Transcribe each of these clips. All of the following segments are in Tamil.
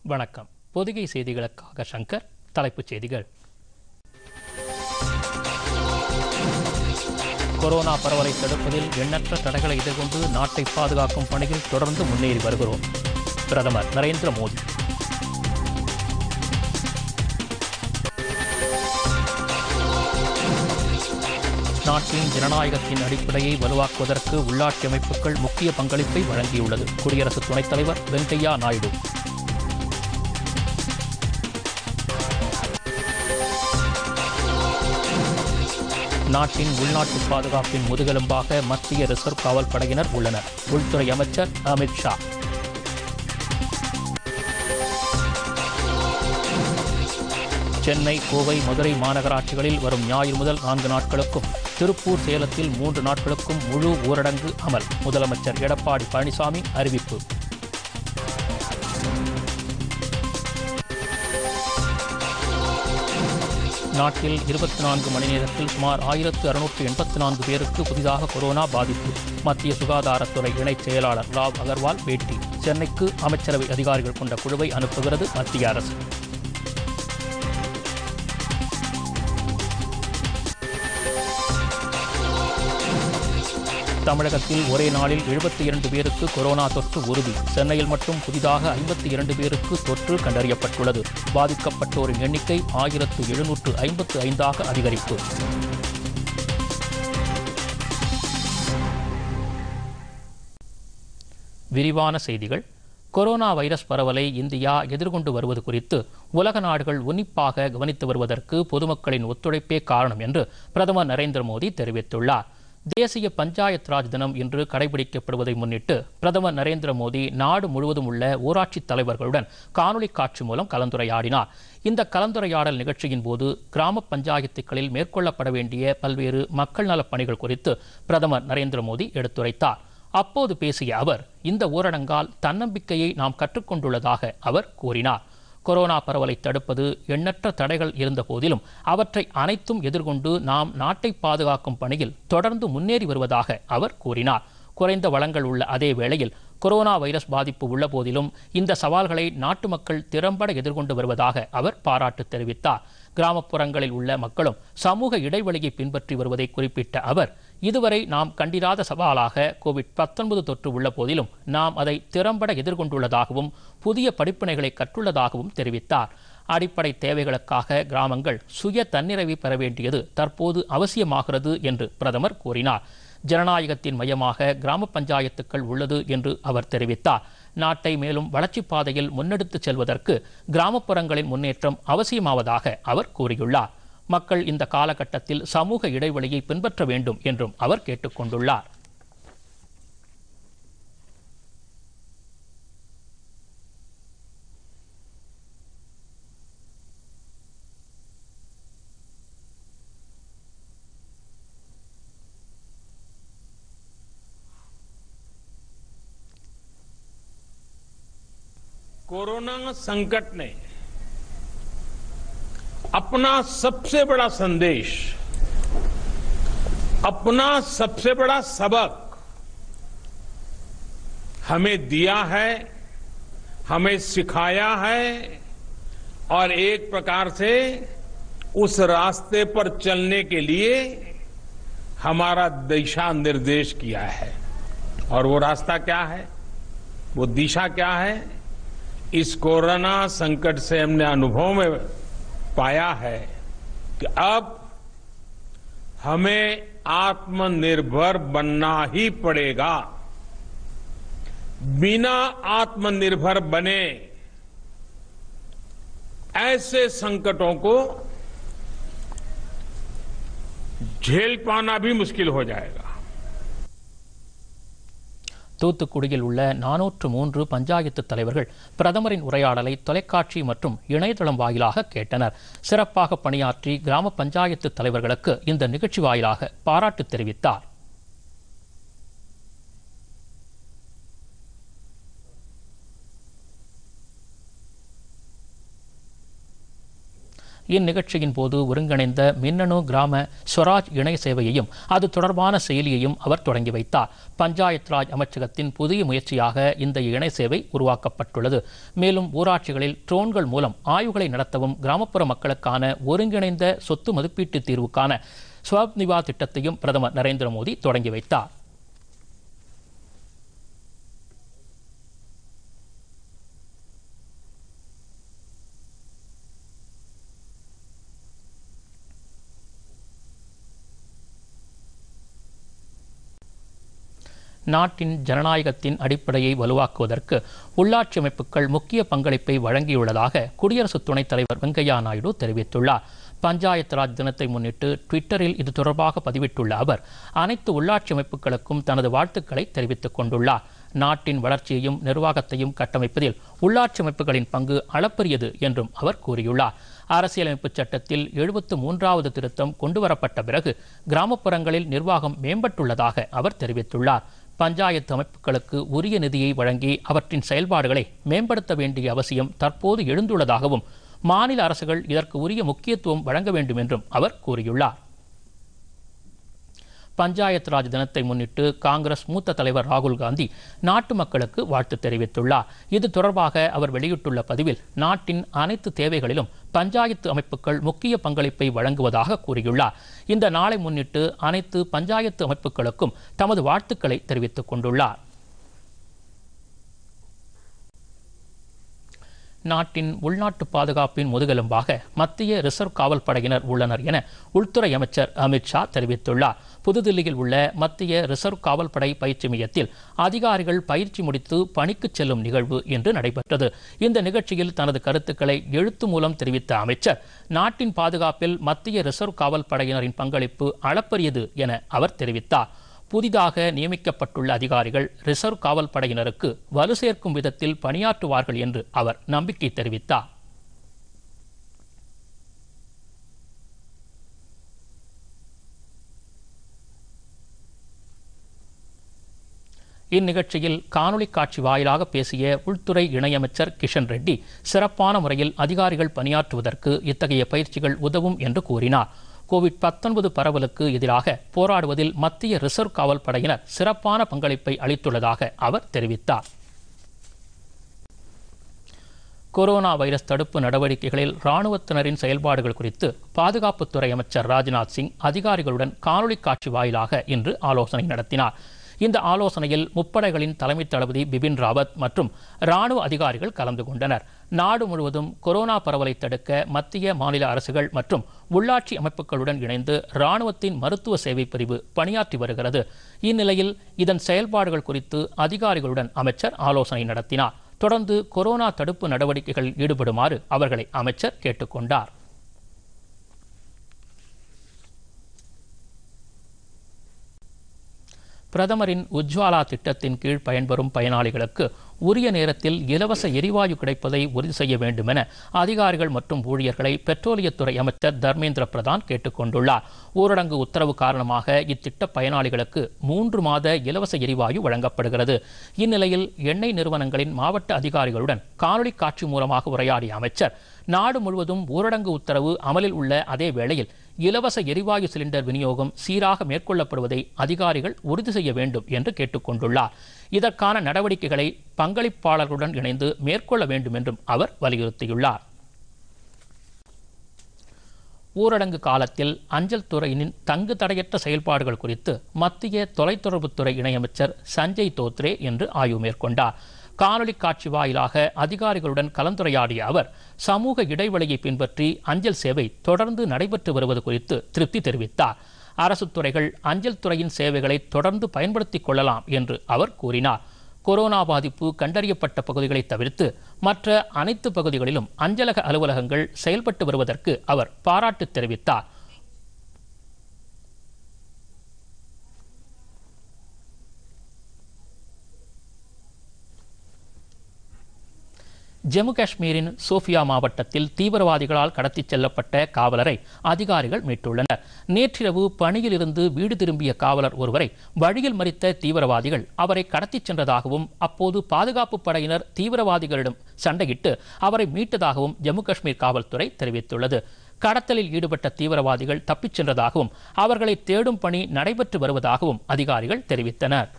வணக்கம் பொதிகை செய்திகளுக்காக சங்கர் தலைப்புச் செய்திகள் கொரோனா பரவலை தடுப்பதில் எண்ணற்ற தடைகளை எதிர்கொண்டு நாட்டை பாதுகாக்கும் பணியில் தொடர்ந்து முன்னேறி வருகிறோம் பிரதமர் நரேந்திர மோடி நாட்டின் ஜனநாயகத்தின் அடிப்படையை வலுவாக்குவதற்கு உள்ளாட்சி அமைப்புகள் முக்கிய பங்களிப்பை வழங்கியுள்ளது குடியரசு துணைத் தலைவர் வெங்கையா நாயுடு நாட்டின் உள்நாட்டு பாதுகாப்பின் முதுகெலும்பாக மத்திய ரிசர்வ் காவல் படையினர் உள்ளனர் உள்துறை அமைச்சர் அமித் ஷா சென்னை கோவை மதுரை மாநகராட்சிகளில் வரும் ஞாயிறு முதல் நான்கு நாட்களுக்கும் திருப்பூர் சேலத்தில் மூன்று நாட்களுக்கும் முழு ஊரடங்கு அமல் முதலமைச்சர் எடப்பாடி பழனிசாமி அறிவிப்பு நாட்டில் இருபத்தி நான்கு மணி நேரத்தில் சுமார் ஆயிரத்து அறுநூற்று எண்பத்தி நான்கு பேருக்கு புதிதாக கொரோனா பாதிப்பு மத்திய சுகாதாரத்துறை இணைச் செயலாளர் ராவ் அகர்வால் பேட்டி சென்னைக்கு அமைச்சரவை அதிகாரிகள் கொண்ட குழுவை அனுப்புகிறது மத்திய அரசு தமிழகத்தில் ஒரே நாளில் எழுபத்தி இரண்டு பேருக்கு கொரோனா தொற்று உறுதி சென்னையில் மட்டும் புதிதாக ஐம்பத்தி இரண்டு பேருக்கு தொற்று கண்டறியப்பட்டுள்ளது பாதிக்கப்பட்டோரின் எண்ணிக்கை ஆயிரத்து எழுநூற்று ஐம்பத்து ஐந்தாக அதிகரிப்பு விரிவான செய்திகள் கொரோனா வைரஸ் பரவலை இந்தியா எதிர்கொண்டு வருவது குறித்து உலக நாடுகள் உன்னிப்பாக கவனித்து வருவதற்கு பொதுமக்களின் ஒத்துழைப்பே காரணம் என்று பிரதமர் நரேந்திர மோடி தெரிவித்துள்ளார் தேசிய பஞ்சாயத் ராஜ் தினம் இன்று கடைபிடிக்கப்படுவதை முன்னிட்டு பிரதமர் நரேந்திர மோடி நாடு முழுவதும் உள்ள ஊராட்சி தலைவர்களுடன் காணொலி காட்சி மூலம் கலந்துரையாடினார் இந்த கலந்துரையாடல் நிகழ்ச்சியின் போது கிராம பஞ்சாயத்துகளில் மேற்கொள்ளப்பட வேண்டிய பல்வேறு மக்கள் நலப் பணிகள் குறித்து பிரதமர் நரேந்திர மோடி எடுத்துரைத்தார் அப்போது பேசிய அவர் இந்த ஊரடங்கால் தன்னம்பிக்கையை நாம் கற்றுக்கொண்டுள்ளதாக அவர் கூறினார் கொரோனா பரவலை தடுப்பது எண்ணற்ற தடைகள் இருந்த போதிலும் அவற்றை அனைத்தும் எதிர்கொண்டு நாம் நாட்டை பாதுகாக்கும் பணியில் தொடர்ந்து முன்னேறி வருவதாக அவர் கூறினார் குறைந்த வளங்கள் உள்ள அதே வேளையில் கொரோனா வைரஸ் பாதிப்பு உள்ள போதிலும் இந்த சவால்களை நாட்டு மக்கள் திறம்பட எதிர்கொண்டு வருவதாக அவர் பாராட்டு தெரிவித்தார் கிராமப்புறங்களில் உள்ள மக்களும் சமூக இடைவெளியை பின்பற்றி வருவதை குறிப்பிட்ட அவர் இதுவரை நாம் கண்டிராத சவாலாக கோவிட் பத்தொன்பது தொற்று உள்ள போதிலும் நாம் அதை திறம்பட எதிர்கொண்டுள்ளதாகவும் புதிய படிப்பினைகளை கற்றுள்ளதாகவும் தெரிவித்தார் அடிப்படை தேவைகளுக்காக கிராமங்கள் சுய தன்னிறைவை பெற வேண்டியது தற்போது அவசியமாகிறது என்று பிரதமர் கூறினார் ஜனநாயகத்தின் மையமாக கிராம பஞ்சாயத்துக்கள் உள்ளது என்று அவர் தெரிவித்தார் நாட்டை மேலும் வளர்ச்சிப் பாதையில் முன்னெடுத்துச் செல்வதற்கு கிராமப்புறங்களின் முன்னேற்றம் அவசியமாவதாக அவர் கூறியுள்ளார் மக்கள் இந்த காலகட்டத்தில் சமூக இடைவெளியை பின்பற்ற வேண்டும் என்றும் அவர் கேட்டுக்கொண்டுள்ளார் कोरोना संकट ने अपना सबसे बड़ा संदेश अपना सबसे बड़ा सबक हमें दिया है हमें सिखाया है और एक प्रकार से उस रास्ते पर चलने के लिए हमारा दिशा निर्देश किया है और वो रास्ता क्या है वो दिशा क्या है इस कोरोना संकट से हमने अनुभव में पाया है कि अब हमें आत्मनिर्भर बनना ही पड़ेगा बिना आत्मनिर्भर बने ऐसे संकटों को झेल पाना भी मुश्किल हो जाएगा தூத்துக்குடியில் உள்ள நானூற்று மூன்று பஞ்சாயத்து தலைவர்கள் பிரதமரின் உரையாடலை தொலைக்காட்சி மற்றும் இணையதளம் வாயிலாக கேட்டனர் சிறப்பாக பணியாற்றி கிராம பஞ்சாயத்து தலைவர்களுக்கு இந்த நிகழ்ச்சி வாயிலாக பாராட்டு தெரிவித்தார் இந்நிகழ்ச்சியின் போது ஒருங்கிணைந்த மின்னணு கிராம ஸ்வராஜ் இணைய சேவையையும் அது தொடர்பான செயலியையும் அவர் தொடங்கி வைத்தார் பஞ்சாயத் ராஜ் அமைச்சகத்தின் புதிய முயற்சியாக இந்த இணை சேவை உருவாக்கப்பட்டுள்ளது மேலும் ஊராட்சிகளில் ட்ரோன்கள் மூலம் ஆய்வுகளை நடத்தவும் கிராமப்புற மக்களுக்கான ஒருங்கிணைந்த சொத்து மதிப்பீட்டு தீர்வுக்கான ஸ்வப்நிவா திட்டத்தையும் பிரதமர் நரேந்திர மோடி தொடங்கி வைத்தார் நாட்டின் ஜனநாயகத்தின் அடிப்படையை வலுவாக்குவதற்கு உள்ளாட்சி அமைப்புகள் முக்கிய பங்களிப்பை வழங்கியுள்ளதாக குடியரசு துணைத் தலைவர் வெங்கையா நாயுடு தெரிவித்துள்ளார் பஞ்சாயத் ராஜ் தினத்தை முன்னிட்டு ட்விட்டரில் இது தொடர்பாக பதிவிட்டுள்ள அவர் அனைத்து உள்ளாட்சி அமைப்புகளுக்கும் தனது வாழ்த்துக்களை தெரிவித்துக் கொண்டுள்ளார் நாட்டின் வளர்ச்சியையும் நிர்வாகத்தையும் கட்டமைப்பதில் உள்ளாட்சி அமைப்புகளின் பங்கு அளப்பரியது என்றும் அவர் கூறியுள்ளார் அரசியலமைப்பு சட்டத்தில் எழுபத்து மூன்றாவது திருத்தம் கொண்டுவரப்பட்ட பிறகு கிராமப்புறங்களில் நிர்வாகம் மேம்பட்டுள்ளதாக அவர் தெரிவித்துள்ளார் பஞ்சாயத்து அமைப்புகளுக்கு உரிய நிதியை வழங்கி அவற்றின் செயல்பாடுகளை மேம்படுத்த வேண்டிய அவசியம் தற்போது எழுந்துள்ளதாகவும் மாநில அரசுகள் இதற்கு உரிய முக்கியத்துவம் வழங்க வேண்டும் என்றும் அவர் கூறியுள்ளார் பஞ்சாயத் ராஜ் தினத்தை முன்னிட்டு காங்கிரஸ் மூத்த தலைவர் ராகுல் காந்தி நாட்டு மக்களுக்கு வாழ்த்து தெரிவித்துள்ளார் இது தொடர்பாக அவர் வெளியிட்டுள்ள பதிவில் நாட்டின் அனைத்து தேவைகளிலும் பஞ்சாயத்து அமைப்புகள் முக்கிய பங்களிப்பை வழங்குவதாக கூறியுள்ளார் இந்த நாளை முன்னிட்டு அனைத்து பஞ்சாயத்து அமைப்புகளுக்கும் தமது வாழ்த்துக்களை தெரிவித்துக் கொண்டுள்ளார் நாட்டின் உள்நாட்டு பாதுகாப்பின் முதுகெலும்பாக மத்திய ரிசர்வ் காவல் படையினர் உள்ளனர் என உள்துறை அமைச்சர் அமித் ஷா தெரிவித்துள்ளார் புதுதில்லியில் உள்ள மத்திய ரிசர்வ் காவல் படை பயிற்சி மையத்தில் அதிகாரிகள் பயிற்சி முடித்து பணிக்கு செல்லும் நிகழ்வு இன்று நடைபெற்றது இந்த நிகழ்ச்சியில் தனது கருத்துக்களை எழுத்து மூலம் தெரிவித்த அமைச்சர் நாட்டின் பாதுகாப்பில் மத்திய ரிசர்வ் காவல் படையினரின் பங்களிப்பு அளப்பரியது என அவர் தெரிவித்தார் புதிதாக நியமிக்கப்பட்டுள்ள அதிகாரிகள் ரிசர்வ் காவல் படையினருக்கு வலு சேர்க்கும் விதத்தில் பணியாற்றுவார்கள் என்று அவர் நம்பிக்கை தெரிவித்தார் இந்நிகழ்ச்சியில் காணொலி காட்சி வாயிலாக பேசிய உள்துறை இணையமைச்சர் கிஷன் ரெட்டி சிறப்பான முறையில் அதிகாரிகள் பணியாற்றுவதற்கு இத்தகைய பயிற்சிகள் உதவும் என்று கூறினார் கோவிட் பத்தொன்பது பரவலுக்கு எதிராக போராடுவதில் மத்திய ரிசர்வ் காவல் படையினர் சிறப்பான பங்களிப்பை அளித்துள்ளதாக அவர் தெரிவித்தார் கொரோனா வைரஸ் தடுப்பு நடவடிக்கைகளில் ராணுவத்தினரின் செயல்பாடுகள் குறித்து பாதுகாப்புத்துறை அமைச்சர் ராஜ்நாத் சிங் அதிகாரிகளுடன் காணொலி காட்சி வாயிலாக இன்று ஆலோசனை நடத்தினார் இந்த ஆலோசனையில் முப்படைகளின் தலைமை தளபதி பிபின் ராவத் மற்றும் ராணுவ அதிகாரிகள் கலந்து கொண்டனர் நாடு முழுவதும் கொரோனா பரவலை தடுக்க மத்திய மாநில அரசுகள் மற்றும் உள்ளாட்சி அமைப்புகளுடன் இணைந்து ராணுவத்தின் மருத்துவ சேவை பிரிவு பணியாற்றி வருகிறது இந்நிலையில் இதன் செயல்பாடுகள் குறித்து அதிகாரிகளுடன் அமைச்சர் ஆலோசனை நடத்தினார் தொடர்ந்து கொரோனா தடுப்பு நடவடிக்கைகளில் ஈடுபடுமாறு அவர்களை அமைச்சர் கேட்டுக்கொண்டார் பிரதமரின் உஜ்வாலா திட்டத்தின் கீழ் பயன்பெறும் பயனாளிகளுக்கு உரிய நேரத்தில் இலவச எரிவாயு கிடைப்பதை உறுதி செய்ய வேண்டும் என அதிகாரிகள் மற்றும் ஊழியர்களை பெட்ரோலியத்துறை அமைச்சர் தர்மேந்திர பிரதான் கேட்டுக் கொண்டுள்ளார் ஊரடங்கு உத்தரவு காரணமாக இத்திட்ட பயனாளிகளுக்கு மூன்று மாத இலவச எரிவாயு வழங்கப்படுகிறது இந்நிலையில் எண்ணெய் நிறுவனங்களின் மாவட்ட அதிகாரிகளுடன் காணொலி காட்சி மூலமாக உரையாடிய அமைச்சர் நாடு முழுவதும் ஊரடங்கு உத்தரவு அமலில் உள்ள அதே வேளையில் இலவச எரிவாயு சிலிண்டர் விநியோகம் சீராக மேற்கொள்ளப்படுவதை அதிகாரிகள் உறுதி செய்ய வேண்டும் என்று கேட்டுக்கொண்டுள்ளார் இதற்கான நடவடிக்கைகளை பங்களிப்பாளர்களுடன் இணைந்து மேற்கொள்ள வேண்டும் என்றும் அவர் வலியுறுத்தியுள்ளார் ஊரடங்கு காலத்தில் அஞ்சல் துறையினின் தங்கு தடையற்ற செயல்பாடுகள் குறித்து மத்திய தொலைத்தொடர்புத்துறை இணையமைச்சர் சஞ்சய் தோத்ரே என்று ஆய்வு மேற்கொண்டார் காணொலி காட்சி வாயிலாக அதிகாரிகளுடன் கலந்துரையாடிய அவர் சமூக இடைவெளியை பின்பற்றி அஞ்சல் சேவை தொடர்ந்து நடைபெற்று வருவது குறித்து திருப்தி தெரிவித்தார் அரசு துறைகள் அஞ்சல் துறையின் சேவைகளை தொடர்ந்து பயன்படுத்திக் கொள்ளலாம் என்று அவர் கூறினார் கொரோனா பாதிப்பு கண்டறியப்பட்ட பகுதிகளை தவிர்த்து மற்ற அனைத்து பகுதிகளிலும் அஞ்சலக அலுவலகங்கள் செயல்பட்டு வருவதற்கு அவர் பாராட்டு தெரிவித்தார் ஜம்மு காஷ்மீரின் சோஃபியா மாவட்டத்தில் தீவிரவாதிகளால் கடத்திச் செல்லப்பட்ட காவலரை அதிகாரிகள் மீட்டுள்ளனர் நேற்றிரவு பணியிலிருந்து வீடு திரும்பிய காவலர் ஒருவரை வழியில் மறித்த தீவிரவாதிகள் அவரை கடத்திச் சென்றதாகவும் அப்போது பாதுகாப்பு படையினர் தீவிரவாதிகளிடம் சண்டையிட்டு அவரை மீட்டதாகவும் ஜம்மு காஷ்மீர் காவல்துறை தெரிவித்துள்ளது கடத்தலில் ஈடுபட்ட தீவிரவாதிகள் தப்பிச் சென்றதாகவும் அவர்களை தேடும் பணி நடைபெற்று வருவதாகவும் அதிகாரிகள் தெரிவித்தனர்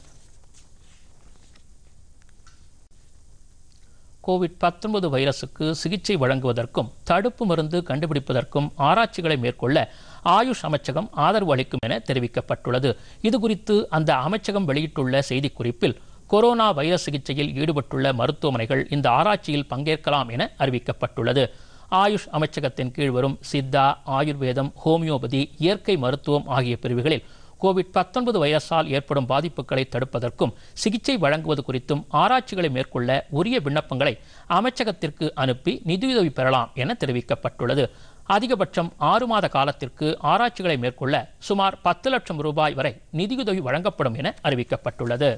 கோவிட் 19 வைரசுக்கு சிகிச்சை வழங்குவதற்கும் தடுப்பு மருந்து கண்டுபிடிப்பதற்கும் ஆராய்ச்சிகளை மேற்கொள்ள ஆயுஷ் அமைச்சகம் ஆதரவு அளிக்கும் என தெரிவிக்கப்பட்டுள்ளது இதுகுறித்து அந்த அமைச்சகம் வெளியிட்டுள்ள செய்திக்குறிப்பில் கொரோனா வைரஸ் சிகிச்சையில் ஈடுபட்டுள்ள மருத்துவமனைகள் இந்த ஆராய்ச்சியில் பங்கேற்கலாம் என அறிவிக்கப்பட்டுள்ளது ஆயுஷ் அமைச்சகத்தின் கீழ் வரும் சித்தா ஆயுர்வேதம் ஹோமியோபதி இயற்கை மருத்துவம் ஆகிய பிரிவுகளில் கோவிட் 19 வைரஸால் ஏற்படும் பாதிப்புகளை தடுப்பதற்கும் சிகிச்சை வழங்குவது குறித்தும் ஆராய்ச்சிகளை மேற்கொள்ள உரிய விண்ணப்பங்களை அமைச்சகத்திற்கு அனுப்பி நிதியுதவி பெறலாம் என தெரிவிக்கப்பட்டுள்ளது அதிகபட்சம் ஆறு மாத காலத்திற்கு ஆராய்ச்சிகளை மேற்கொள்ள சுமார் பத்து லட்சம் ரூபாய் வரை நிதியுதவி வழங்கப்படும் என அறிவிக்கப்பட்டுள்ளது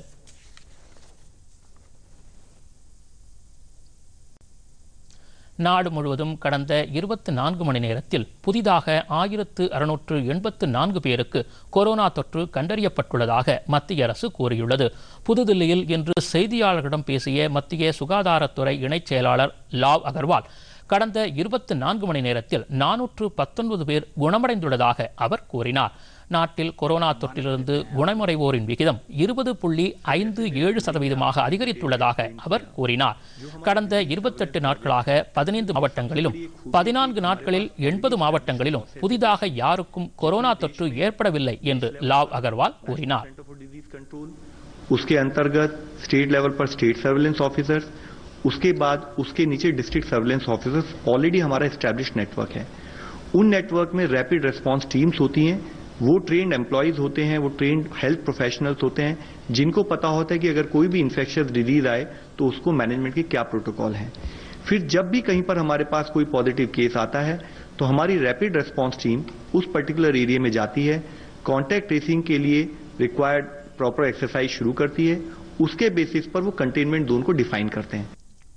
நாடு முழுவதும் கடந்த இருபத்தி நான்கு மணி நேரத்தில் புதிதாக ஆயிரத்து அறுநூற்று எண்பத்து நான்கு பேருக்கு கொரோனா தொற்று கண்டறியப்பட்டுள்ளதாக மத்திய அரசு கூறியுள்ளது புதுதில்லியில் இன்று செய்தியாளர்களிடம் பேசிய மத்திய சுகாதாரத்துறை இணைச் செயலாளர் லாவ் அகர்வால் கடந்த இருபத்தி நான்கு மணி நேரத்தில் நானூற்று பத்தொன்பது பேர் குணமடைந்துள்ளதாக அவர் கூறினார் நாட்டில் கொரோனா தொற்றிலிருந்து குணமடைவோரின் விகிதம் இருபது புள்ளி ஐந்து ஏழு சதவீதமாக அதிகரித்துள்ளதாக அவர் கூறினார் கடந்த இருபத்தெட்டு நாட்களாக பதினைந்து மாவட்டங்களிலும் பதினான்கு நாட்களில் எண்பது மாவட்டங்களிலும் புதிதாக யாருக்கும் கொரோனா தொற்று ஏற்படவில்லை என்று லாவ் அகர்வால் கூறினார் उसके अंतर्गत स्टेट लेवल पर स्टेट सर्विलेंस ऑफिसर्स उसके बाद उसके नीचे डिस्ट्रिक्ट सर्विलेंस ऑफिसर्स ऑलरेडी हमारा एस्टेब्लिश नेटवर्क है उन नेटवर्क में रैपिड रिस्पांस टीम्स होती हैं वो ट्रेंड एम्प्लॉयज होते हैं वो ट्रेंड हेल्थ प्रोफेशनल्स होते हैं जिनको पता होता है कि अगर कोई भी इंफेक्शियस डिजीज आए तो उसको मैनेजमेंट के क्या प्रोटोकॉल हैं फिर जब भी कहीं पर हमारे पास कोई पॉजिटिव केस आता है तो हमारी रैपिड रिस्पांस टीम उस पर्टिकुलर एरिया में जाती है कॉन्टैक्ट ट्रेसिंग के लिए रिक्वायर्ड प्रॉपर एक्सरसाइज शुरू करती है उसके बेसिस पर वो कंटेनमेंट जोन को डिफाइन करते हैं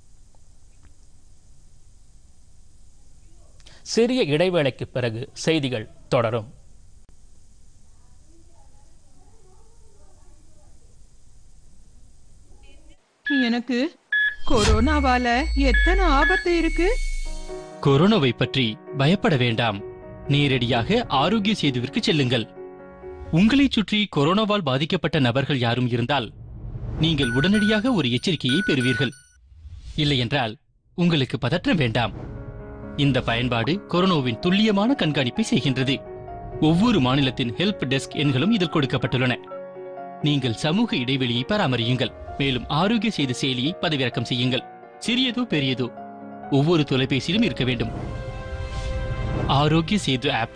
சிறிய இடைவேளைக்கு பிறகு செய்திகள் தொடரும் எனக்கு கொரோனாவால எத்தனை ஆபத்து இருக்கு கொரோனாவை பற்றி பயப்பட வேண்டாம் நேரடியாக ஆரோக்கிய சேதுவிற்கு செல்லுங்கள் உங்களைச் சுற்றி கொரோனாவால் பாதிக்கப்பட்ட நபர்கள் யாரும் இருந்தால் நீங்கள் உடனடியாக ஒரு எச்சரிக்கையை பெறுவீர்கள் இல்லையென்றால் உங்களுக்கு பதற்றம் வேண்டாம் இந்த பயன்பாடு கொரோனாவின் துல்லியமான கண்காணிப்பை செய்கின்றது ஒவ்வொரு மாநிலத்தின் ஹெல்ப் டெஸ்க் எண்களும் இதில் கொடுக்கப்பட்டுள்ளன நீங்கள் சமூக இடைவெளியை பராமரியுங்கள் மேலும் ஆரோக்கிய செய்தி செயலியை பதிவிறக்கம் செய்யுங்கள் சிறியதோ பெரியதோ ஒவ்வொரு தொலைபேசியிலும் இருக்க வேண்டும் ஆரோக்கிய சேது ஆப்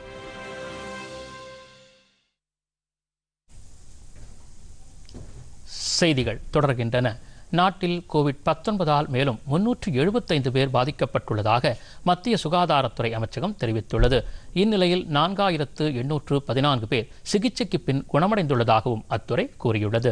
செய்திகள் தொடர்கின்றன நாட்டில் கோவிட் பத்தொன்பதால் மேலும் முன்னூற்று எழுபத்தைந்து பேர் பாதிக்கப்பட்டுள்ளதாக மத்திய சுகாதாரத்துறை அமைச்சகம் தெரிவித்துள்ளது இந்நிலையில் நான்காயிரத்து எண்ணூற்று பதினான்கு பேர் சிகிச்சைக்கு பின் குணமடைந்துள்ளதாகவும் அத்துறை கூறியுள்ளது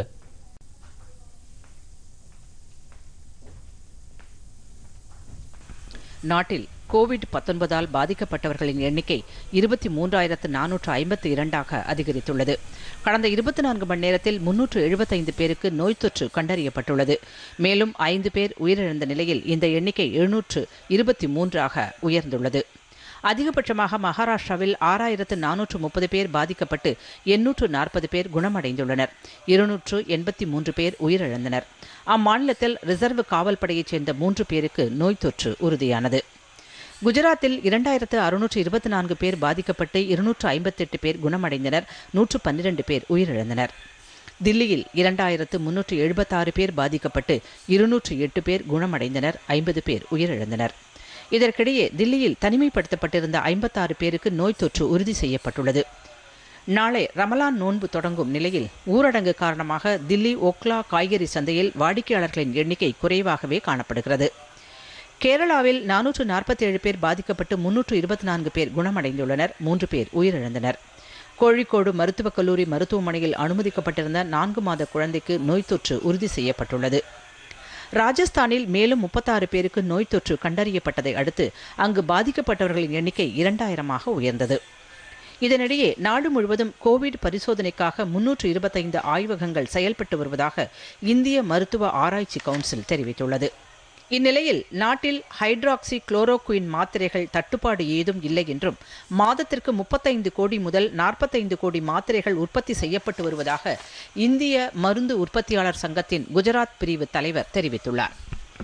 நாட்டில் கோவிட் பத்தொன்பதால் பாதிக்கப்பட்டவர்களின் எண்ணிக்கை இருபத்தி மூன்றாயிரத்து நானூற்று ஐம்பத்தி இரண்டாக அதிகரித்துள்ளது கடந்த இருபத்தி நான்கு மணி நேரத்தில் முன்னூற்று எழுபத்தைந்து பேருக்கு நோய் தொற்று கண்டறியப்பட்டுள்ளது மேலும் ஐந்து பேர் உயிரிழந்த நிலையில் இந்த எண்ணிக்கை எழுநூற்று இருபத்தி மூன்றாக உயர்ந்துள்ளது அதிகபட்சமாக மகாராஷ்டிராவில் ஆறாயிரத்து நானூற்று முப்பது பேர் பாதிக்கப்பட்டு எண்ணூற்று நாற்பது பேர் குணமடைந்துள்ளனர் இருநூற்று எண்பத்தி மூன்று பேர் உயிரிழந்தனர் அம்மாநிலத்தில் ரிசர்வ் காவல் படையைச் சேர்ந்த மூன்று பேருக்கு நோய் தொற்று உறுதியானது குஜராத்தில் இரண்டாயிரத்து அறுநூற்று இருபத்தி நான்கு பேர் பாதிக்கப்பட்டு இருநூற்று ஐம்பத்தெட்டு பேர் குணமடைந்தனர் நூற்று பன்னிரண்டு பேர் உயிரிழந்தனர் தில்லியில் இரண்டாயிரத்து முன்னூற்று எழுபத்தாறு பேர் பாதிக்கப்பட்டு இருநூற்று எட்டு பேர் குணமடைந்தனர் ஐம்பது பேர் உயிரிழந்தனர் இதற்கிடையே தில்லியில் தனிமைப்படுத்தப்பட்டிருந்த ஐம்பத்தாறு பேருக்கு நோய் தொற்று உறுதி செய்யப்பட்டுள்ளது நாளை ரமலான் நோன்பு தொடங்கும் நிலையில் ஊரடங்கு காரணமாக தில்லி ஒக்லா காய்கறி சந்தையில் வாடிக்கையாளர்களின் எண்ணிக்கை குறைவாகவே காணப்படுகிறது கேரளாவில் நானூற்று நாற்பத்தி ஏழு பேர் பாதிக்கப்பட்டு முன்னூற்று இருபத்தி நான்கு பேர் குணமடைந்துள்ளனர் மூன்று பேர் உயிரிழந்தனர் கோழிக்கோடு மருத்துவக் கல்லூரி மருத்துவமனையில் அனுமதிக்கப்பட்டிருந்த நான்கு மாத குழந்தைக்கு நோய் தொற்று உறுதி செய்யப்பட்டுள்ளது ராஜஸ்தானில் மேலும் முப்பத்தாறு பேருக்கு நோய் தொற்று கண்டறியப்பட்டதை அடுத்து அங்கு பாதிக்கப்பட்டவர்களின் எண்ணிக்கை இரண்டாயிரமாக உயர்ந்தது இதனிடையே நாடு முழுவதும் கோவிட் பரிசோதனைக்காக முன்னூற்று இருபத்தைந்து ஆய்வகங்கள் செயல்பட்டு வருவதாக இந்திய மருத்துவ ஆராய்ச்சி கவுன்சில் தெரிவித்துள்ளது இந்நிலையில் நாட்டில் ஹைட்ராக்சி குளோரோகுயின் மாத்திரைகள் தட்டுப்பாடு ஏதும் இல்லை என்றும் மாதத்திற்கு முப்பத்தைந்து கோடி முதல் நாற்பத்தைந்து கோடி மாத்திரைகள் உற்பத்தி செய்யப்பட்டு வருவதாக இந்திய மருந்து உற்பத்தியாளர் சங்கத்தின் குஜராத் பிரிவு தலைவர் தெரிவித்துள்ளார்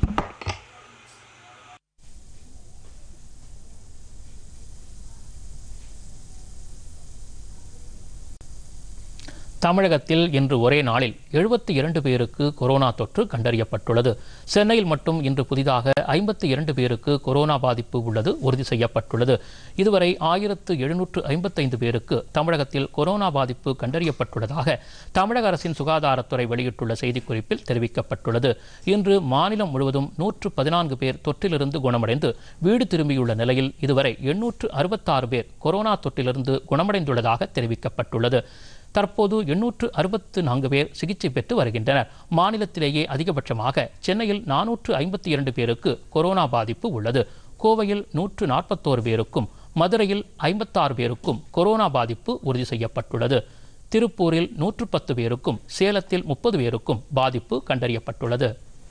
தமிழகத்தில் இன்று ஒரே நாளில் எழுபத்தி இரண்டு பேருக்கு கொரோனா தொற்று கண்டறியப்பட்டுள்ளது சென்னையில் மட்டும் இன்று புதிதாக ஐம்பத்தி இரண்டு பேருக்கு கொரோனா பாதிப்பு உள்ளது உறுதி செய்யப்பட்டுள்ளது இதுவரை ஆயிரத்து எழுநூற்று ஐம்பத்தைந்து பேருக்கு தமிழகத்தில் கொரோனா பாதிப்பு கண்டறியப்பட்டுள்ளதாக தமிழக அரசின் சுகாதாரத்துறை வெளியிட்டுள்ள செய்திக்குறிப்பில் தெரிவிக்கப்பட்டுள்ளது இன்று மாநிலம் முழுவதும் நூற்று பதினான்கு பேர் தொற்றிலிருந்து குணமடைந்து வீடு திரும்பியுள்ள நிலையில் இதுவரை எண்ணூற்று அறுபத்தாறு பேர் கொரோனா தொற்றிலிருந்து குணமடைந்துள்ளதாக தெரிவிக்கப்பட்டுள்ளது தற்போது எண்ணூற்று அறுபத்து நான்கு பேர் சிகிச்சை பெற்று வருகின்றனர் மாநிலத்திலேயே அதிகபட்சமாக சென்னையில் நானூற்று ஐம்பத்தி இரண்டு பேருக்கு கொரோனா பாதிப்பு உள்ளது கோவையில் நூற்று நாற்பத்தோரு பேருக்கும் மதுரையில் ஐம்பத்தாறு பேருக்கும் கொரோனா பாதிப்பு உறுதி செய்யப்பட்டுள்ளது திருப்பூரில் நூற்று பத்து பேருக்கும் சேலத்தில் முப்பது பேருக்கும் பாதிப்பு கண்டறியப்பட்டுள்ளது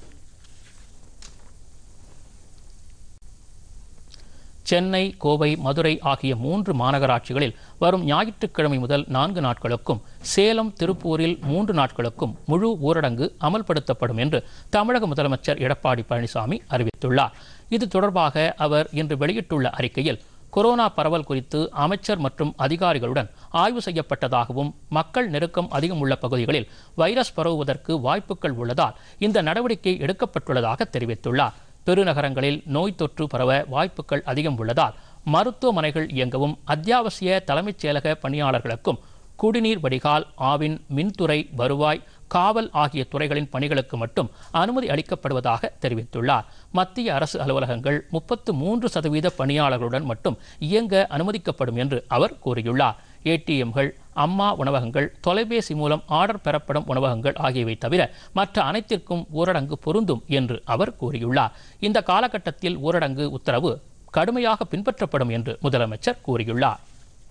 சென்னை கோவை மதுரை ஆகிய மூன்று மாநகராட்சிகளில் வரும் ஞாயிற்றுக்கிழமை முதல் நான்கு நாட்களுக்கும் சேலம் திருப்பூரில் மூன்று நாட்களுக்கும் முழு ஊரடங்கு அமல்படுத்தப்படும் என்று தமிழக முதலமைச்சர் எடப்பாடி பழனிசாமி அறிவித்துள்ளார் இது தொடர்பாக அவர் இன்று வெளியிட்டுள்ள அறிக்கையில் கொரோனா பரவல் குறித்து அமைச்சர் மற்றும் அதிகாரிகளுடன் ஆய்வு செய்யப்பட்டதாகவும் மக்கள் நெருக்கம் அதிகம் உள்ள பகுதிகளில் வைரஸ் பரவுவதற்கு வாய்ப்புகள் உள்ளதால் இந்த நடவடிக்கை எடுக்கப்பட்டுள்ளதாக தெரிவித்துள்ளார் பெருநகரங்களில் நோய் தொற்று பரவ வாய்ப்புகள் அதிகம் உள்ளதால் மருத்துவமனைகள் இயங்கவும் அத்தியாவசிய தலைமைச் செயலக பணியாளர்களுக்கும் குடிநீர் வடிகால் ஆவின் மின்துறை வருவாய் காவல் ஆகிய துறைகளின் பணிகளுக்கு மட்டும் அனுமதி அளிக்கப்படுவதாக தெரிவித்துள்ளார் மத்திய அரசு அலுவலகங்கள் முப்பத்து மூன்று சதவீத பணியாளர்களுடன் மட்டும் இயங்க அனுமதிக்கப்படும் என்று அவர் கூறியுள்ளார் ஏடிஎம்கள் அம்மா உணவகங்கள் தொலைபேசி மூலம் ஆர்டர் பெறப்படும் உணவகங்கள் ஆகியவை தவிர மற்ற அனைத்திற்கும் ஊரடங்கு பொருந்தும் என்று அவர் கூறியுள்ளார் இந்த காலகட்டத்தில் ஊரடங்கு உத்தரவு கடுமையாக பின்பற்றப்படும் என்று முதலமைச்சர் கூறியுள்ளார்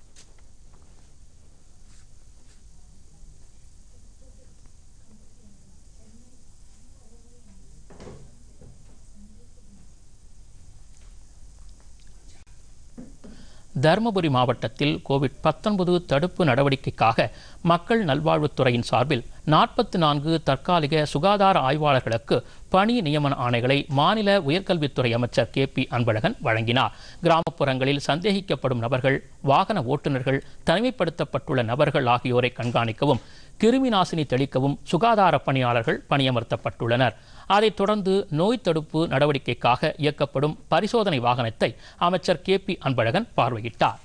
தருமபுரி மாவட்டத்தில் கோவிட் பத்தொன்பது தடுப்பு நடவடிக்கைக்காக மக்கள் நல்வாழ்வுத்துறையின் சார்பில் நாற்பத்தி நான்கு தற்காலிக சுகாதார ஆய்வாளர்களுக்கு பணி நியமன ஆணைகளை மாநில உயர்கல்வித்துறை அமைச்சர் கே பி அன்பழகன் வழங்கினார் கிராமப்புறங்களில் சந்தேகிக்கப்படும் நபர்கள் வாகன ஓட்டுநர்கள் தனிமைப்படுத்தப்பட்டுள்ள நபர்கள் ஆகியோரை கண்காணிக்கவும் கிருமி நாசினி தெளிக்கவும் சுகாதார பணியாளர்கள் பணியமர்த்தப்பட்டுள்ளனர் அதைத் தொடர்ந்து நோய் தடுப்பு நடவடிக்கைக்காக இயக்கப்படும் பரிசோதனை வாகனத்தை அமைச்சர் கே பி அன்பழகன் பார்வையிட்டார்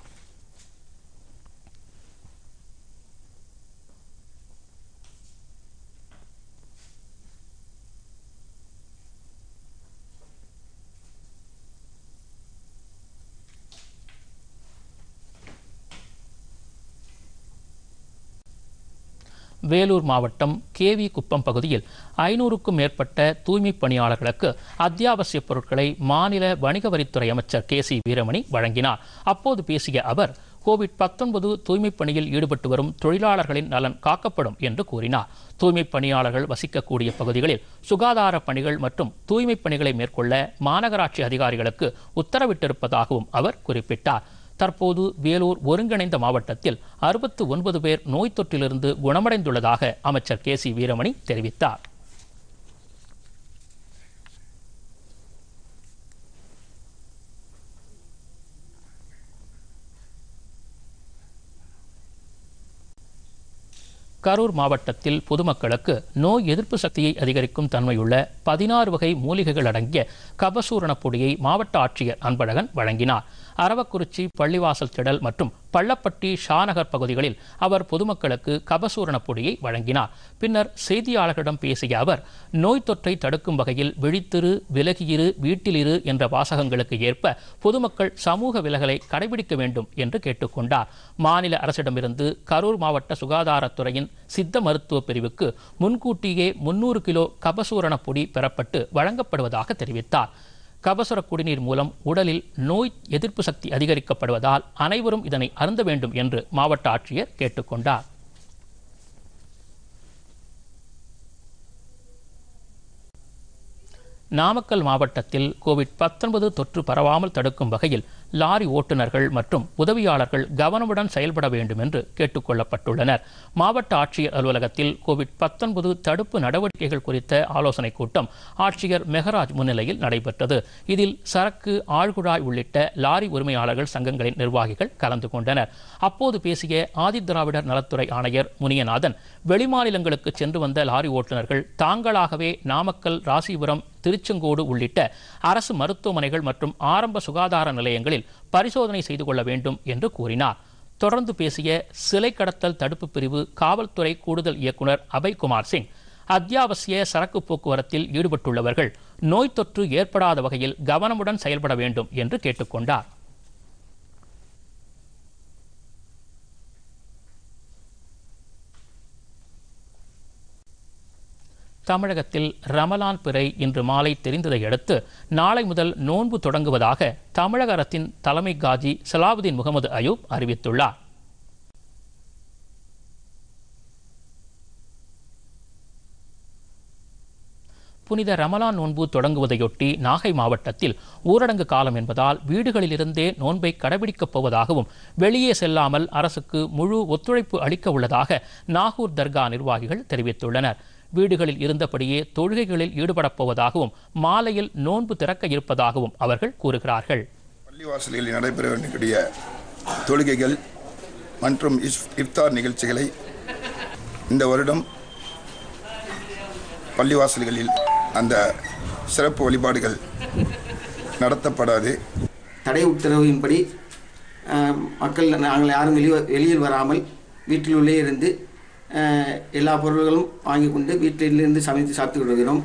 வேலூர் மாவட்டம் கேவி குப்பம் பகுதியில் ஐநூறுக்கும் மேற்பட்ட தூய்மைப் பணியாளர்களுக்கு அத்தியாவசிய பொருட்களை மாநில வணிக வரித்துறை அமைச்சர் கே சி வீரமணி வழங்கினார் அப்போது பேசிய அவர் கோவிட் பத்தொன்பது தூய்மைப் பணியில் ஈடுபட்டு வரும் தொழிலாளர்களின் நலன் காக்கப்படும் என்று கூறினார் தூய்மைப் பணியாளர்கள் வசிக்கக்கூடிய பகுதிகளில் சுகாதார பணிகள் மற்றும் தூய்மைப் பணிகளை மேற்கொள்ள மாநகராட்சி அதிகாரிகளுக்கு உத்தரவிட்டிருப்பதாகவும் அவர் குறிப்பிட்டார் தற்போது வேலூர் ஒருங்கிணைந்த மாவட்டத்தில் அறுபத்து ஒன்பது பேர் நோய் தொற்றிலிருந்து குணமடைந்துள்ளதாக அமைச்சர் கே சி வீரமணி தெரிவித்தார் கரூர் மாவட்டத்தில் பொதுமக்களுக்கு நோய் எதிர்ப்பு சக்தியை அதிகரிக்கும் தன்மையுள்ள பதினாறு வகை மூலிகைகள் அடங்கிய கபசூரணப் பொடியை மாவட்ட ஆட்சியர் அன்பழகன் வழங்கினார் அரவக்குறிச்சி பள்ளிவாசல் திடல் மற்றும் பள்ளப்பட்டி ஷாநகர் பகுதிகளில் அவர் பொதுமக்களுக்கு கபசூரணப் பொடியை வழங்கினார் பின்னர் செய்தியாளர்களிடம் பேசிய அவர் நோய் தொற்றை தடுக்கும் வகையில் விழித்திரு விலகியிரு வீட்டிலிரு என்ற வாசகங்களுக்கு ஏற்ப பொதுமக்கள் சமூக விலகலை கடைபிடிக்க வேண்டும் என்று கேட்டுக்கொண்டார் மாநில அரசிடமிருந்து கரூர் மாவட்ட சுகாதாரத்துறையின் சித்த மருத்துவ பிரிவுக்கு முன்கூட்டியே முன்னூறு கிலோ கபசூரண பொடி பெறப்பட்டு வழங்கப்படுவதாக தெரிவித்தார் கபசுர குடிநீர் மூலம் உடலில் நோய் எதிர்ப்பு சக்தி அதிகரிக்கப்படுவதால் அனைவரும் இதனை அருந்த வேண்டும் என்று மாவட்ட ஆட்சியர் கேட்டுக்கொண்டார் நாமக்கல் மாவட்டத்தில் கோவிட் பத்தொன்பது தொற்று பரவாமல் தடுக்கும் வகையில் லாரி ஓட்டுநர்கள் மற்றும் உதவியாளர்கள் கவனமுடன் செயல்பட வேண்டும் என்று கேட்டுக்கொள்ளப்பட்டுள்ளனர் மாவட்ட ஆட்சியர் அலுவலகத்தில் கோவிட் பத்தொன்பது தடுப்பு நடவடிக்கைகள் குறித்த ஆலோசனைக் கூட்டம் ஆட்சியர் மெகராஜ் முன்னிலையில் நடைபெற்றது இதில் சரக்கு ஆழ்குழாய் உள்ளிட்ட லாரி உரிமையாளர்கள் சங்கங்களின் நிர்வாகிகள் கலந்து கொண்டனர் அப்போது பேசிய ஆதிதிராவிடர் நலத்துறை ஆணையர் முனியநாதன் வெளிமாநிலங்களுக்கு சென்று வந்த லாரி ஓட்டுநர்கள் தாங்களாகவே நாமக்கல் ராசிபுரம் திருச்செங்கோடு உள்ளிட்ட அரசு மருத்துவமனைகள் மற்றும் ஆரம்ப சுகாதார நிலையங்களில் பரிசோதனை செய்து கொள்ள வேண்டும் என்று கூறினார் தொடர்ந்து பேசிய சிலை கடத்தல் தடுப்பு பிரிவு காவல்துறை கூடுதல் இயக்குனர் அபய்குமார் சிங் அத்தியாவசிய சரக்கு போக்குவரத்தில் ஈடுபட்டுள்ளவர்கள் நோய் தொற்று ஏற்படாத வகையில் கவனமுடன் செயல்பட வேண்டும் என்று கேட்டுக்கொண்டார் தமிழகத்தில் ரமலான் பிறை இன்று மாலை தெரிந்ததை அடுத்து நாளை முதல் நோன்பு தொடங்குவதாக தமிழக அரசின் தலைமை காஜி சலாவுதீன் முகமது அயூப் அறிவித்துள்ளார் புனித ரமலான் நோன்பு தொடங்குவதையொட்டி நாகை மாவட்டத்தில் ஊரடங்கு காலம் என்பதால் வீடுகளிலிருந்தே நோன்பை கடைபிடிக்கப் போவதாகவும் வெளியே செல்லாமல் அரசுக்கு முழு ஒத்துழைப்பு அளிக்க உள்ளதாக நாகூர் தர்கா நிர்வாகிகள் தெரிவித்துள்ளனர் வீடுகளில் இருந்தபடியே தொழுகைகளில் ஈடுபடப் போவதாகவும் மாலையில் நோன்பு திறக்க இருப்பதாகவும் அவர்கள் கூறுகிறார்கள் பள்ளிவாசல்களில் நடைபெற வேண்டிய தொழுகைகள் மற்றும் இஸ்- இஃப்தார் நிகழ்ச்சிகளை இந்த வருடம் பள்ளிவாசல்களில் அந்த சிறப்பு வழிபாடுகள் நடத்தப்படாது தடை உத்தரவின்படி அஹ், மக்கள் நாங்கள் யாரும் வெளியே வெளியில் வராமல் வீட்டிலுள்ளே இருந்து அஹ், எல்லா பொருள்களும் வாங்கி கொண்டு வீட்டிலிருந்து சமைத்து சாப்பிட்டு வருகிறோம்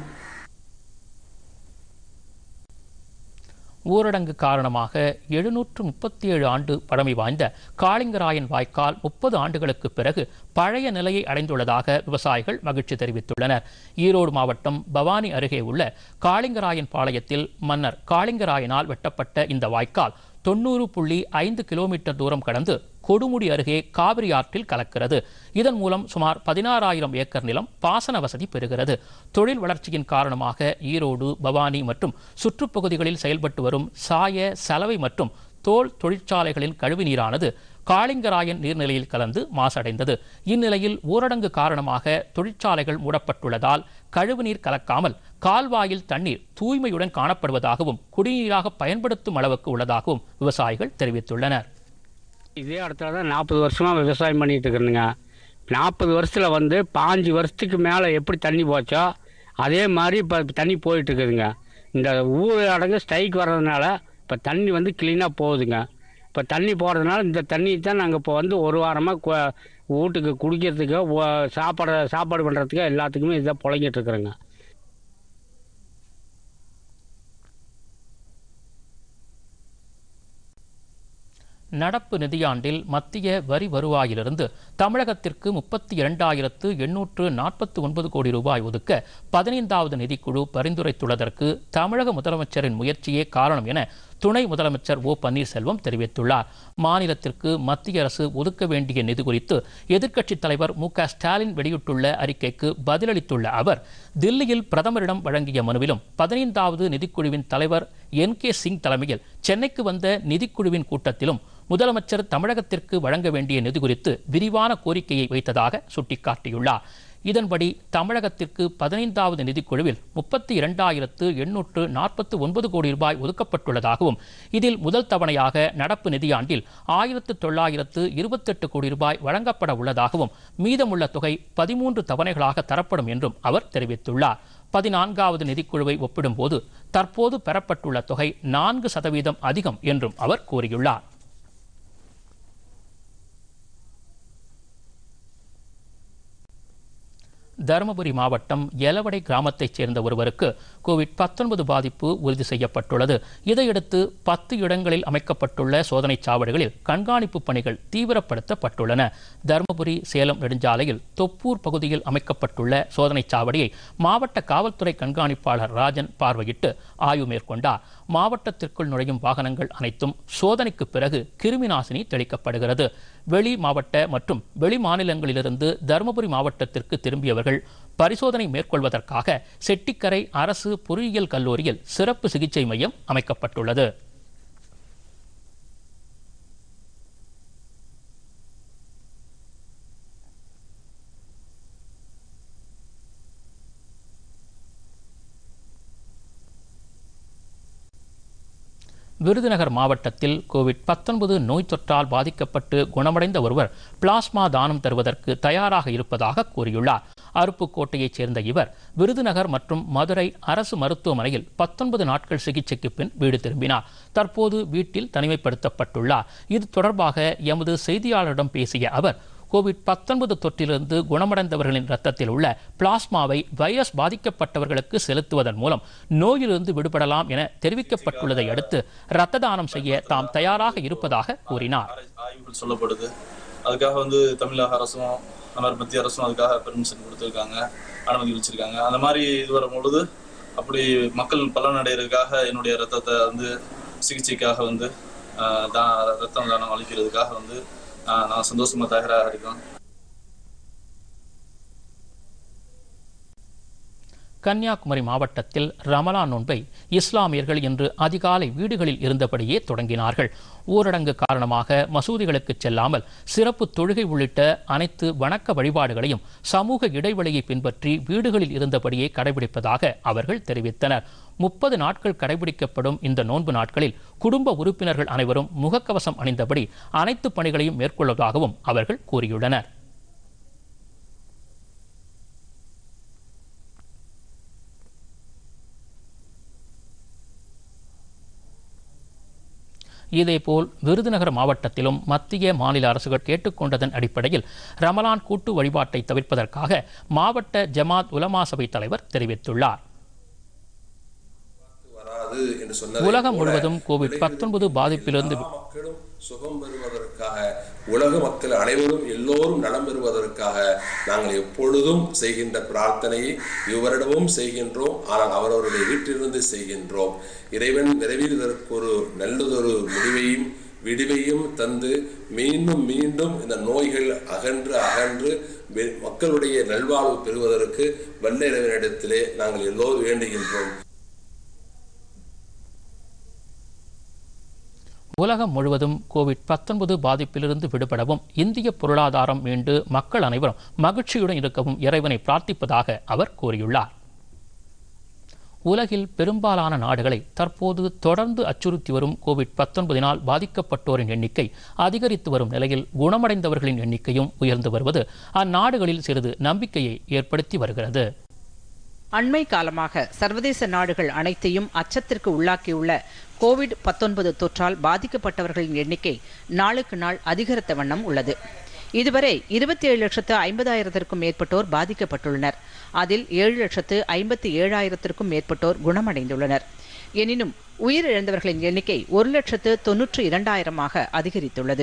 ஊரடங்கு காரணமாக எழுநூற்று முப்பத்தி ஏழு ஆண்டு பழமை வாய்ந்த காளிங்கராயன் வாய்க்கால் முப்பது ஆண்டுகளுக்கு பிறகு பழைய நிலையை அடைந்துள்ளதாக விவசாயிகள் மகிழ்ச்சி தெரிவித்துள்ளனர் ஈரோடு மாவட்டம் பவானி அருகே உள்ள காளிங்கராயன் பாளையத்தில் மன்னர் காளிங்கராயனால் வெட்டப்பட்ட இந்த வாய்க்கால் தொண்ணூறு புள்ளி ஐந்து கிலோமீட்டர் தூரம் கடந்து கொடுமுடி அருகே காவிரி ஆற்றில் கலக்கிறது இதன் மூலம் சுமார் பதினாறாயிரம் ஏக்கர் நிலம் பாசன வசதி பெறுகிறது தொழில் வளர்ச்சியின் காரணமாக ஈரோடு பவானி மற்றும் சுற்றுப்பகுதிகளில் செயல்பட்டு வரும் சாய சலவை மற்றும் தோல் தொழிற்சாலைகளின் கழிவுநீரானது காளிங்கராயன் நீர்நிலையில் கலந்து மாசடைந்தது இந்நிலையில் ஊரடங்கு காரணமாக தொழிற்சாலைகள் மூடப்பட்டுள்ளதால் கழிவுநீர் கலக்காமல் கால்வாயில் தண்ணீர் தூய்மையுடன் காணப்படுவதாகவும் குடிநீராக பயன்படுத்தும் அளவுக்கு உள்ளதாகவும் விவசாயிகள் தெரிவித்துள்ளனர் இதே இடத்துல தான் நாற்பது வருஷமாக விவசாயம் பண்ணிட்டு இருக்கிறேனுங்க நாற்பது வருஷத்தில் வந்து பாஞ்சு வருஷத்துக்கு மேலே எப்படி தண்ணி போச்சோ அதே மாதிரி இப்போ தண்ணி போயிட்டு இருக்குதுங்க இந்த ஊர் அடங்கு ஸ்ட்ரைக் வர்றதுனால இப்போ தண்ணி வந்து க்ளீனாக போகுதுங்க இப்போ தண்ணி போகிறதுனால இந்த தண்ணி தான் நாங்கள் இப்போ வந்து ஒரு வாரமாக வீட்டுக்கு குடிக்கிறதுக்கு ஒ- சாப்பாடு சாப்பாடு பண்ணுறதுக்கு எல்லாத்துக்குமே இதை புழங்கிட்டு இருக்கிறேங்க நடப்பு நிதியாண்டில் மத்திய வரி வருவாயிலிருந்து தமிழகத்திற்கு முப்பத்தி இரண்டாயிரத்து எண்ணூற்று நாற்பத்தி ஒன்பது கோடி ரூபாய் ஒதுக்க பதினைந்தாவது நிதிக்குழு பரிந்துரைத்துள்ளதற்கு தமிழக முதலமைச்சரின் முயற்சியே காரணம் என துணை முதலமைச்சர் ஓ பன்னீர்செல்வம் தெரிவித்துள்ளார் மாநிலத்திற்கு மத்திய அரசு ஒதுக்க வேண்டிய நிதி குறித்து எதிர்க்கட்சித் தலைவர் மு க ஸ்டாலின் வெளியிட்டுள்ள அறிக்கைக்கு பதிலளித்துள்ள அவர் தில்லியில் பிரதமரிடம் வழங்கிய மனுவிலும் பதினைந்தாவது நிதிக்குழுவின் தலைவர் என் கே சிங் தலைமையில் சென்னைக்கு வந்த நிதிக்குழுவின் கூட்டத்திலும் முதலமைச்சர் தமிழகத்திற்கு வழங்க வேண்டிய நிதி குறித்து விரிவான கோரிக்கையை வைத்ததாக சுட்டிக்காட்டியுள்ளார் இதன்படி தமிழகத்திற்கு பதினைந்தாவது நிதிக்குழுவில் முப்பத்தி இரண்டாயிரத்து எண்ணூற்று நாற்பத்து ஒன்பது கோடி ரூபாய் ஒதுக்கப்பட்டுள்ளதாகவும் இதில் முதல் தவணையாக நடப்பு நிதியாண்டில் ஆயிரத்து தொள்ளாயிரத்து இருபத்தெட்டு கோடி ரூபாய் வழங்கப்பட உள்ளதாகவும் மீதமுள்ள தொகை பதிமூன்று தவணைகளாக தரப்படும் என்றும் அவர் தெரிவித்துள்ளார் பதினான்காவது நிதிக்குழுவை ஒப்பிடும்போது தற்போது பெறப்பட்டுள்ள தொகை நான்கு சதவீதம் அதிகம் என்றும் அவர் கூறியுள்ளார் தருமபுரி மாவட்டம் எலவடை கிராமத்தைச் சேர்ந்த ஒருவருக்கு கோவிட் 19 பாதிப்பு உறுதி செய்யப்பட்டுள்ளது இதையடுத்து பத்து இடங்களில் அமைக்கப்பட்டுள்ள சோதனைச் சாவடிகளில் கண்காணிப்பு பணிகள் தீவிரப்படுத்தப்பட்டுள்ளன தருமபுரி சேலம் நெடுஞ்சாலையில் தொப்பூர் பகுதியில் அமைக்கப்பட்டுள்ள சோதனைச் சாவடியை மாவட்ட காவல்துறை கண்காணிப்பாளர் ராஜன் பார்வையிட்டு ஆய்வு மேற்கொண்டார் மாவட்டத்திற்குள் நுழையும் வாகனங்கள் அனைத்தும் சோதனைக்கு பிறகு கிருமி நாசினி தெளிக்கப்படுகிறது வெளி மாவட்ட மற்றும் வெளி மாநிலங்களிலிருந்து தருமபுரி மாவட்டத்திற்கு திரும்பியவர்கள் பரிசோதனை மேற்கொள்வதற்காக செட்டிக்கரை அரசு பொறியியல் கல்லூரியில் சிறப்பு சிகிச்சை மையம் அமைக்கப்பட்டுள்ளது விருதுநகர் மாவட்டத்தில் கோவிட் பத்தொன்பது நோய் தொற்றால் பாதிக்கப்பட்டு குணமடைந்த ஒருவர் பிளாஸ்மா தானம் தருவதற்கு தயாராக இருப்பதாக கூறியுள்ளார் அருப்புக்கோட்டையைச் சேர்ந்த இவர் விருதுநகர் மற்றும் மதுரை அரசு மருத்துவமனையில் பத்தொன்பது நாட்கள் சிகிச்சைக்கு பின் வீடு திரும்பினார் தற்போது வீட்டில் தனிமைப்படுத்தப்பட்டுள்ளார் இது தொடர்பாக எமது செய்தியாளரிடம் பேசிய அவர் கோவிட் பத்தொன்பது தொற்றிலிருந்து குணமடைந்தவர்களின் ரத்தத்தில் உள்ள பிளாஸ்மாவை வைரஸ் பாதிக்கப்பட்டவர்களுக்கு செலுத்துவதன் மூலம் நோயிலிருந்து விடுபடலாம் என தெரிவிக்கப்பட்டுள்ளதை அடுத்து இரத்த தானம் செய்ய தாம் தயாராக இருப்பதாக கூறினார் ஆய்வுகள் சொல்லப்படுது அதுக்காக வந்து தமிழக அரசும் அமர் மத்திய அரசும் அதுக்காக பெர்மிஷன் கொடுத்துருக்காங்க அனுமதி வச்சிருக்காங்க அந்த மாதிரி இது வரும் பொழுது அப்படி மக்கள் பலனடைகிறதுக்காக என்னுடைய ரத்தத்தை வந்து சிகிச்சைக்காக வந்து ஆஹ், தான் ரத்தம் தானம் அளிக்கிறதுக்காக வந்து ஆஹ், நான் சந்தோஷமா தயாராக இருக்கேன் கன்னியாகுமரி மாவட்டத்தில் ரமலான் நோன்பை இஸ்லாமியர்கள் இன்று அதிகாலை வீடுகளில் இருந்தபடியே தொடங்கினார்கள் ஊரடங்கு காரணமாக மசூதிகளுக்கு செல்லாமல் சிறப்பு தொழுகை உள்ளிட்ட அனைத்து வணக்க வழிபாடுகளையும் சமூக இடைவெளியை பின்பற்றி வீடுகளில் இருந்தபடியே கடைபிடிப்பதாக அவர்கள் தெரிவித்தனர் முப்பது நாட்கள் கடைபிடிக்கப்படும் இந்த நோன்பு நாட்களில் குடும்ப உறுப்பினர்கள் அனைவரும் முகக்கவசம் அணிந்தபடி அனைத்து பணிகளையும் மேற்கொள்வதாகவும் அவர்கள் கூறியுள்ளனர் இதேபோல் விருதுநகர் மாவட்டத்திலும் மத்திய மாநில அரசுகள் கேட்டுக்கொண்டதன் அடிப்படையில் ரமலான் கூட்டு வழிபாட்டை தவிர்ப்பதற்காக மாவட்ட ஜமாத் உலமா சபை தலைவர் தெரிவித்துள்ளார் வராது என்று சொன்னதை உலகம் போல முழுவதும் கோவிட் பத்தொன்பது பாதிப்பிலிருந்து எல்லா மக்களும் சுகம் பெறுவதற்காக உலக மக்கள் அனைவரும் எல்லோரும் நலம் பெறுவதற்காக நாங்கள் எப்பொழுதும் செய்கின்ற பிரார்த்தனையை இவ்வரிடமும் செய்கின்றோம் ஆனால் அவரவருடைய வீட்டிலிருந்து செய்கின்றோம் இறைவன் விரைவில் இதற்கு ஒரு நல்லதொரு முடிவையும் விடிவையும் தந்து மீண்டும் மீண்டும் இந்த நோய்கள் அகன்று அகன்று வெ- மக்களுடைய நல்வாழ்வு பெறுவதற்கு வல்ல இறைவனிடத்திலே நாங்கள் எல்லோரும் வேண்டுகின்றோம் உலகம் முழுவதும் கோவிட் பத்தொன்பது பாதிப்பிலிருந்து விடுபடவும் இந்திய பொருளாதாரம் மீண்டு மக்கள் அனைவரும் மகிழ்ச்சியுடன் இருக்கவும் இறைவனை பிரார்த்திப்பதாக அவர் கூறியுள்ளார் உலகில் பெரும்பாலான நாடுகளை தற்போது தொடர்ந்து அச்சுறுத்தி வரும் கோவிட் பத்தொன்பதினால் பாதிக்கப்பட்டோரின் எண்ணிக்கை அதிகரித்து வரும் நிலையில் குணமடைந்தவர்களின் எண்ணிக்கையும் உயர்ந்து வருவது அந்நாடுகளில் சிறிது நம்பிக்கையை ஏற்படுத்தி வருகிறது அண்மை காலமாக சர்வதேச நாடுகள் அனைத்தையும் அச்சத்திற்கு உள்ளாக்கியுள்ள கோவிட் 19 தொற்றால் பாதிக்கப்பட்டவர்களின் எண்ணிக்கை நாளுக்கு நாள் அதிகரித்த வண்ணம் உள்ளது இதுவரை இருபத்தி ஏழு லட்சத்து ஐம்பதாயிரத்திற்கும் மேற்பட்டோர் பாதிக்கப்பட்டுள்ளனர் அதில் ஏழு லட்சத்து ஐம்பத்தி ஏழாயிரத்திற்கும் மேற்பட்டோர் குணமடைந்துள்ளனர் எனினும் உயிரிழந்தவர்களின் எண்ணிக்கை ஒரு லட்சத்து தொன்னூற்று இரண்டாயிரமாக அதிகரித்துள்ளது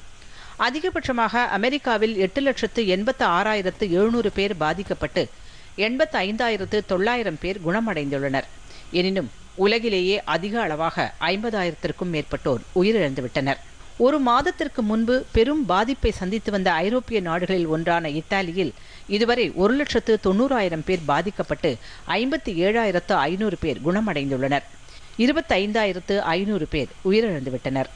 அதிகபட்சமாக அமெரிக்காவில் எட்டு லட்சத்து எண்பத்து ஆறாயிரத்து எழுநூறு பேர் பாதிக்கப்பட்டு எண்பத்து ஐந்தாயிரத்து தொள்ளாயிரம் பேர் குணமடைந்துள்ளனர் எனினும் உலகிலேயே அதிக அளவாக ஐம்பதாயிரத்திற்கும் மேற்பட்டோர் உயிரிழந்துவிட்டனர் ஒரு மாதத்திற்கு முன்பு பெரும் பாதிப்பை சந்தித்து வந்த ஐரோப்பிய நாடுகளில் ஒன்றான இத்தாலியில் இதுவரை ஒரு லட்சத்து தொண்ணூறாயிரம் பேர் பாதிக்கப்பட்டு ஐம்பத்தி ஏழாயிரத்து ஐநூறு பேர் குணமடைந்துள்ளனர் இருபத்தைந்தாயிரத்து ஐநூறு பேர் உயிரிழந்துவிட்டனர்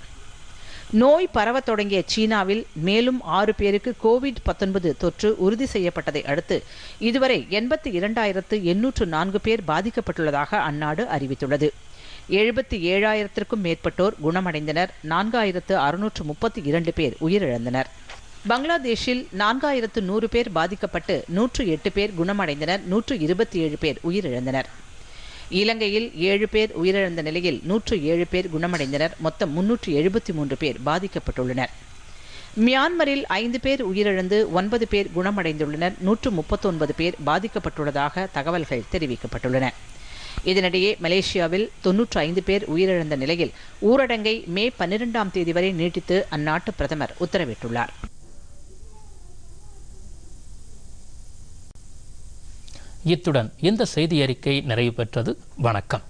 நோய் பரவத் தொடங்கிய சீனாவில் மேலும் ஆறு பேருக்கு கோவிட் 19 தொற்று உறுதி செய்யப்பட்டதை அடுத்து இதுவரை எண்பத்தி இரண்டாயிரத்து எண்ணூற்று நான்கு பேர் பாதிக்கப்பட்டுள்ளதாக அந்நாடு அறிவித்துள்ளது எழுபத்தி ஏழாயிரத்திற்கும் மேற்பட்டோர் குணமடைந்தனர் நான்காயிரத்து அறுநூற்று முப்பத்தி இரண்டு பேர் உயிரிழந்தனர் பங்களாதேஷில் நான்காயிரத்து நூறு பேர் பாதிக்கப்பட்டு நூற்று எட்டு பேர் குணமடைந்தனர் நூற்று இருபத்தி ஏழு பேர் உயிரிழந்தனர் இலங்கையில் ஏழு பேர் உயிரிழந்த நிலையில் நூற்று ஏழு பேர் குணமடைந்தனர் மொத்தம் முன்னூற்று எழுபத்தி மூன்று பேர் பாதிக்கப்பட்டுள்ளனர் மியான்மரில் ஐந்து பேர் உயிரிழந்து ஒன்பது பேர் குணமடைந்துள்ளனர் நூற்று முப்பத்தொன்பது பேர் பாதிக்கப்பட்டுள்ளதாக தகவல்கள் தெரிவிக்கப்பட்டுள்ளன இதனிடையே மலேசியாவில் தொன்னூற்று ஐந்து பேர் உயிரிழந்த நிலையில் ஊரடங்கை மே பன்னிரெண்டாம் தேதி வரை நீட்டித்து அந்நாட்டு பிரதமர் உத்தரவிட்டுள்ளார் இத்துடன் இந்த செய்தி அறிக்கை நிறைவு பெற்றது வணக்கம்